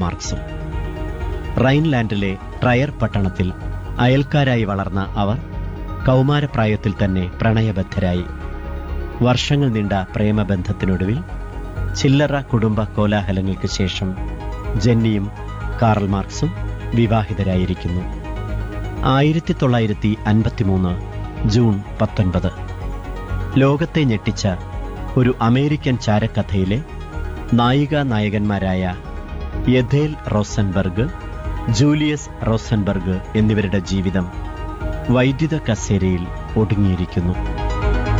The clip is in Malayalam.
മാർക്സും റൈൻലാൻഡിലെ ട്രയർ പട്ടണത്തിൽ അയൽക്കാരായി വളർന്ന അവർ കൗമാരപ്രായത്തിൽ തന്നെ പ്രണയബദ്ധരായി വർഷങ്ങൾ നീണ്ട പ്രേമബന്ധത്തിനൊടുവിൽ ചില്ലറ കുടുംബ കോലാഹലങ്ങൾക്ക് ശേഷം ജെന്നിയും കാറൽ മാർക്സും വിവാഹിതരായിരിക്കുന്നു ആയിരത്തി തൊള്ളായിരത്തി അൻപത്തിമൂന്ന് ജൂൺ പത്തൊൻപത് ലോകത്തെ ഞെട്ടിച്ച ഒരു അമേരിക്കൻ ചാരക്കഥയിലെ നായിക നായകന്മാരായ യഥേൽ റോസൻബർഗ് ജൂലിയസ് റോസൻബർഗ് എന്നിവരുടെ ജീവിതം വൈദ്യുത കസേരയിൽ ഒടുങ്ങിയിരിക്കുന്നു